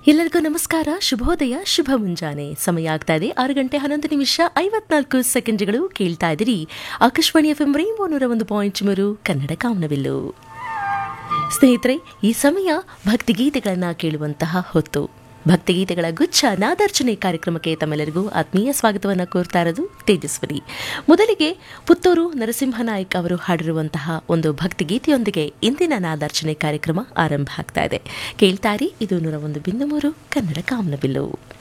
ಎಲ್ಲರಿಗೂ ನಮಸ್ಕಾರ ಶುಭೋದಯ ಶುಭ ಮುಂಜಾನೆ ಸಮಯ ಆಗ್ತಾ ಇದೆ ಆರು ಗಂಟೆ ಹನ್ನೊಂದು ನಿಮಿಷ ಐವತ್ನಾಲ್ಕು ಸೆಕೆಂಡ್ಗಳು ಕೇಳ್ತಾ ಇದ್ದೀರಿ ಆಕಾಶವಾಣಿ ಎಫ್ ಎಂ ರೈನ್ಬೋ ನೂರ ಒಂದು ಪಾಯಿಂಟ್ ಮೂರು ಕನ್ನಡ ಕಾಮನವಿಲ್ಲು ಸ್ನೇಹಿತರೆ ಈ ಸಮಯ ಭಕ್ತಿಗೀತೆಗಳನ್ನ ಕೇಳುವಂತಹ ಹೊತ್ತು ಭಕ್ತಿಗೀತೆಗಳ ಗುಚ್ಛ ನಾದಾರ್ಚನೆ ಕಾರ್ಯಕ್ರಮಕ್ಕೆ ತಮ್ಮೆಲ್ಲರಿಗೂ ಆತ್ಮೀಯ ಸ್ವಾಗತವನ್ನು ಕೋರ್ತಾ ಇರೋದು ತೇಜಸ್ವಿನಿ ಮೊದಲಿಗೆ ಪುತ್ತೂರು ನರಸಿಂಹನಾಯ್ಕ್ ಅವರು ಹಾಡಿರುವಂತಹ ಒಂದು ಭಕ್ತಿಗೀತೆಯೊಂದಿಗೆ ಇಂದಿನ ನಾದಾರ್ಚನೆ ಕಾರ್ಯಕ್ರಮ ಆರಂಭ ಆಗ್ತಾ ಇದೆ ಕೇಳ್ತಾರಿ ಇದು ನೂರ ಒಂದು ಬಿಂದು ಮೂರು ಕನ್ನಡ ಕಾಮನಬಿಲ್ಲು